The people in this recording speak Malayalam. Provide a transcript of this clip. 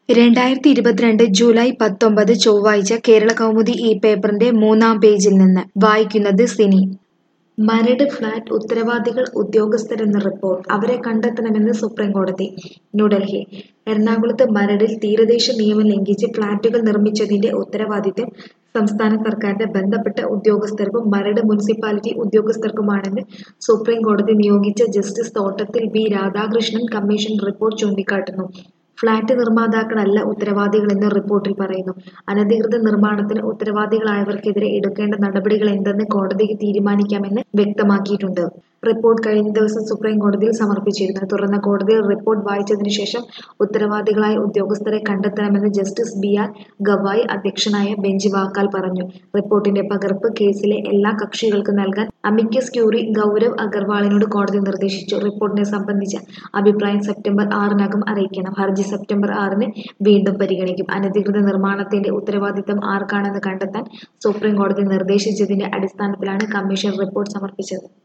രണ്ടായിരത്തി ഇരുപത്തിരണ്ട് ജൂലൈ പത്തൊമ്പത് ചൊവ്വാഴ്ച കേരള കൗമുദി ഈ പേപ്പറിന്റെ മൂന്നാം പേജിൽ നിന്ന് വായിക്കുന്നത് സിനി മരട് ഫ്ളാറ്റ് ഉത്തരവാദികൾ ഉദ്യോഗസ്ഥരെന്ന് റിപ്പോർട്ട് അവരെ കണ്ടെത്തണമെന്ന് സുപ്രീം കോടതി ന്യൂഡൽഹി എറണാകുളത്ത് മരടിൽ തീരദേശ നിയമം ലംഘിച്ച് ഫ്ളാറ്റുകൾ നിർമ്മിച്ചതിന്റെ ഉത്തരവാദിത്തം സംസ്ഥാന സർക്കാരിന്റെ ബന്ധപ്പെട്ട ഉദ്യോഗസ്ഥർക്കും മരട് മുനിസിപ്പാലിറ്റി ഉദ്യോഗസ്ഥർക്കുമാണെന്ന് സുപ്രീം കോടതി നിയോഗിച്ച justice Thottathil B Radhakrishnan commission report ചൂണ്ടിക്കാട്ടുന്നു ഫ്ളാറ്റ് നിർമ്മാതാക്കളല്ല ഉത്തരവാദികളെന്ന് റിപ്പോർട്ടിൽ പറയുന്നു അനധികൃത നിർമ്മാണത്തിന് ഉത്തരവാദികളായവർക്കെതിരെ എടുക്കേണ്ട നടപടികൾ എന്തെന്ന് കോടതിക്ക് തീരുമാനിക്കാമെന്ന് വ്യക്തമാക്കിയിട്ടുണ്ട് റിപ്പോർട്ട് കഴിഞ്ഞ ദിവസം സുപ്രീം കോടതിയിൽ സമർപ്പിച്ചിരുന്നു തുറന്ന കോടതിയിൽ റിപ്പോർട്ട് വായിച്ചതിനു ശേഷം ഉത്തരവാദികളായ ഉദ്യോഗസ്ഥരെ കണ്ടെത്തണമെന്ന് ജസ്റ്റിസ് ബി ആർ ഗവായ് അധ്യക്ഷനായ ബെഞ്ച് വാക്കാൽ പറഞ്ഞു റിപ്പോർട്ടിന്റെ പകർപ്പ് കേസിലെ എല്ലാ കക്ഷികൾക്കും നൽകാൻ അമിക്കസ് ക്യൂറി ഗൗരവ് അഗർവാളിനോട് കോടതി നിർദ്ദേശിച്ചു റിപ്പോർട്ടിനെ സംബന്ധിച്ച അഭിപ്രായം സെപ്റ്റംബർ ആറിനകം അറിയിക്കണം ഹർജി സെപ്റ്റംബർ ആറിന് വീണ്ടും പരിഗണിക്കും അനധികൃത നിർമ്മാണത്തിന്റെ ഉത്തരവാദിത്തം ആർക്കാണെന്ന് കണ്ടെത്താൻ സുപ്രീം കോടതി നിർദ്ദേശിച്ചതിന്റെ അടിസ്ഥാനത്തിലാണ് കമ്മീഷൻ റിപ്പോർട്ട് സമർപ്പിച്ചത്